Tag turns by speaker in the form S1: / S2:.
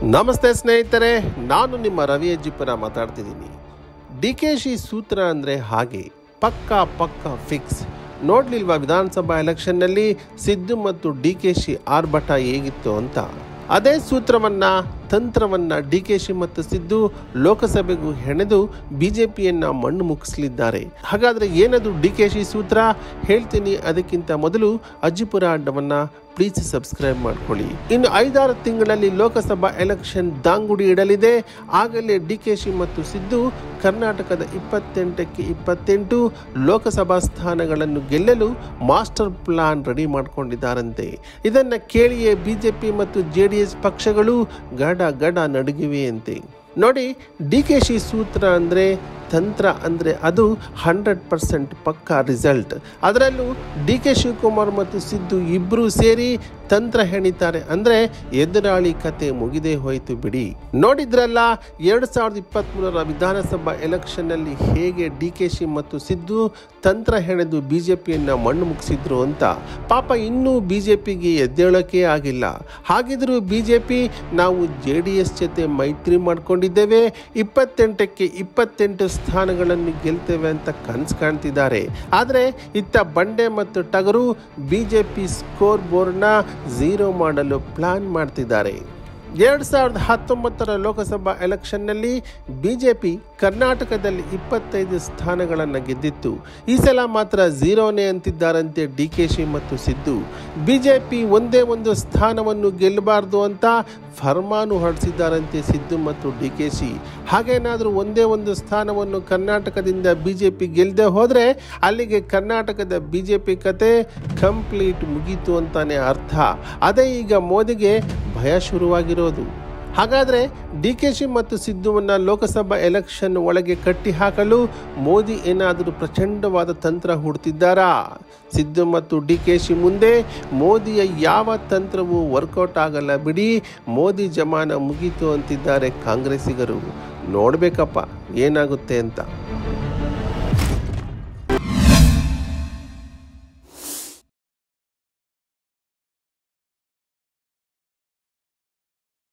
S1: ನಮಸ್ತೆ ಸ್ನೇಹಿತರೆ ನಾನು ನಿಮ್ಮ ರವಿ ಅಜ್ಜಿಪುರ ಮಾತಾಡ್ತಿದ್ದೀನಿ ಡಿ ಕೆ ಶಿ ಸೂತ್ರ ಅಂದರೆ ಹಾಗೆ ಪಕ್ಕಾ ಪಕ್ಕಾ ಫಿಕ್ಸ್ ನೋಡ್ಲಿಲ್ವಾ ವಿಧಾನಸಭಾ ಎಲೆಕ್ಷನ್ನಲ್ಲಿ ಸಿದ್ದು ಮತ್ತು ಡಿ ಕೆ ಶಿ ಆರ್ಭಟ ಹೇಗಿತ್ತು ಅಂತ ಅದೇ ಸೂತ್ರವನ್ನ ತಂತ್ರವನ್ನ ಡಿ ಕೆ ಶಿ ಮತ್ತು ಸಿದ್ದು ಲೋಕಸಭೆಗೂ ಹೆಣೆದು ಬಿಜೆಪಿಯನ್ನ ಮಣ್ಣು ಮುಗಿಸಲಿದ್ದಾರೆ ಹಾಗಾದ್ರೆ ಏನದು ಡಿ ಕೆ ಶಿ ಸೂತ್ರ ಹೇಳ್ತೀನಿ ಅದಕ್ಕಿಂತ ಮೊದಲು ಅಜ್ಜಿಪುರ ಅಡ್ಡವನ್ನ ಪ್ಲೀಸ್ ಸಬ್ಸ್ಕ್ರೈಬ್ ಮಾಡ್ಕೊಳ್ಳಿ ಇನ್ನು ಐದಾರು ತಿಂಗಳಲ್ಲಿ ಲೋಕಸಭಾ ಎಲೆಕ್ಷನ್ ದಾಂಗುಡಿ ಇಡಲಿದೆ ಆಗಲೇ ಡಿ ಕೆ ಶಿ ಮತ್ತು ಸಿದ್ದು ಕರ್ನಾಟಕದ ಇಪ್ಪತ್ತೆಂಟಕ್ಕೆ ಇಪ್ಪತ್ತೆಂಟು ಲೋಕಸಭಾ ಸ್ಥಾನಗಳನ್ನು ಗೆಲ್ಲಲು ಮಾಸ್ಟರ್ ಪ್ಲಾನ್ ರೆಡಿ ಮಾಡಿಕೊಂಡಿದ್ದಾರಂತೆ ಇದನ್ನ ಕೇಳಿಯೇ ಬಿಜೆಪಿ ಮತ್ತು ಜೆ ಡಿ ಎಸ್ ಪಕ್ಷಗಳು ಗಡ ಗಡ ನಡುಗಿವೆಯಂತೆ ನೋಡಿ ಡಿ ಕೆ ಶಿ ಸೂತ್ರ ಅಂದರೆ ತಂತ್ರ ಅಂದರೆ ಅದು ಹಂಡ್ರೆಡ್ ಪರ್ಸೆಂಟ್ ಪಕ್ಕಾ ರಿಸಲ್ಟ್ ಅದರಲ್ಲೂ ಡಿ ಕೆ ಶಿವಕುಮಾರ್ ಮತ್ತು ಸಿದ್ದು ಇಬ್ಬರೂ ಸೇರಿ ತಂತ್ರ ಹೆಣಿತಾರೆ ಅಂದರೆ ಎದುರಾಳಿ ಕತೆ ಮುಗಿದೇ ಹೋಯಿತು ಬಿಡಿ ನೋಡಿದ್ರಲ್ಲ ಎರಡು ಸಾವಿರದ ಇಪ್ಪತ್ತ್ಮೂರರ ವಿಧಾನಸಭಾ ಎಲೆಕ್ಷನ್ನಲ್ಲಿ ಹೇಗೆ ಡಿ ಕೆ ಶಿ ಮತ್ತು ಸಿದ್ದು ತಂತ್ರ ಹೆಣೆದು ಬಿ ಜೆ ಪಿಯನ್ನು ಮಣ್ಣು ಮುಗಿಸಿದ್ರು ಅಂತ ಪಾಪ ಇನ್ನೂ ಬಿ ಜೆ ಪಿಗೆ ಎದ್ದೇಳೋಕೆ ಆಗಿಲ್ಲ ಹಾಗಿದ್ರೂ ಬಿ ಜೆ ಪಿ ನಾವು ಜೆ ಡಿ ಎಸ್ ಜೊತೆ ಮೈತ್ರಿ ಮಾಡ್ಕೊಂಡಿದ್ದೇವೆ ಇಪ್ಪತ್ತೆಂಟಕ್ಕೆ ಇಪ್ಪತ್ತೆಂಟು ಸ್ಥಾನಗಳನ್ನು ಗೆಲ್ತೇವೆ ಅಂತ ಕನಸು ಕಾಣ್ತಿದ್ದಾರೆ ಆದರೆ ಇತ್ತ ಬಂಡೆ ಮತ್ತು ಟಗರು ಬಿ ಜೆ ಪಿ ಸ್ಕೋರ್ ಬೋರ್ಡ್ನ ಝೀರೋ ಮಾಡಲು ಪ್ಲಾನ್ ಮಾಡ್ತಿದ್ದಾರೆ ಎರಡು ಸಾವಿರದ ಹತ್ತೊಂಬತ್ತರ ಲೋಕಸಭಾ ಎಲೆಕ್ಷನ್ನಲ್ಲಿ ಬಿಜೆಪಿ ಕರ್ನಾಟಕದಲ್ಲಿ ಇಪ್ಪತ್ತೈದು ಸ್ಥಾನಗಳನ್ನು ಗೆದ್ದಿತ್ತು ಈ ಸಲ ಮಾತ್ರ ಝೀರೋನೇ ಅಂತಿದ್ದಾರಂತೆ ಡಿ ಕೆ ಶಿ ಮತ್ತು ಸಿದ್ದು ಬಿಜೆಪಿ ಒಂದೇ ಒಂದು ಸ್ಥಾನವನ್ನು ಗೆಲ್ಲಬಾರ್ದು ಅಂತ ಫರ್ಮಾನು ಹೊರಡಿಸಿದ್ದಾರಂತೆ ಸಿದ್ದು ಮತ್ತು ಡಿ ಕೆ ಶಿ ಹಾಗೇನಾದರೂ ಒಂದೇ ಒಂದು ಸ್ಥಾನವನ್ನು ಕರ್ನಾಟಕದಿಂದ ಬಿಜೆಪಿ ಗೆಲ್ಲದೆ ಹೋದರೆ ಅಲ್ಲಿಗೆ ಕರ್ನಾಟಕದ ಬಿಜೆಪಿ ಕತೆ ಕಂಪ್ಲೀಟ್ ಮುಗೀತು ಅಂತಾನೆ ಅರ್ಥ ಅದೇ ಈಗ ಮೋದಿಗೆ ಭಯ ಶುರುವಾಗಿರೋದು ಹಾಗಾದರೆ ಡಿ ಕೆ ಶಿ ಮತ್ತು ಸಿದ್ದುವನ್ನ ಲೋಕಸಭಾ ಎಲೆಕ್ಷನ್ ಒಳಗೆ ಕಟ್ಟಿ ಹಾಕಲು ಮೋದಿ ಏನಾದರೂ ಪ್ರಚಂಡವಾದ ತಂತ್ರ ಹುಡ್ತಿದ್ದಾರಾ ಸಿದ್ದು ಮತ್ತು ಡಿ ಕೆ ಶಿ ಮುಂದೆ ಮೋದಿಯ ಯಾವ ತಂತ್ರವೂ ವರ್ಕೌಟ್ ಆಗಲ್ಲ ಬಿಡಿ ಮೋದಿ ಜಮಾನ ಮುಗೀತು ಅಂತಿದ್ದಾರೆ ಕಾಂಗ್ರೆಸ್ಸಿಗರು ನೋಡಬೇಕಪ್ಪ ಏನಾಗುತ್ತೆ ಅಂತ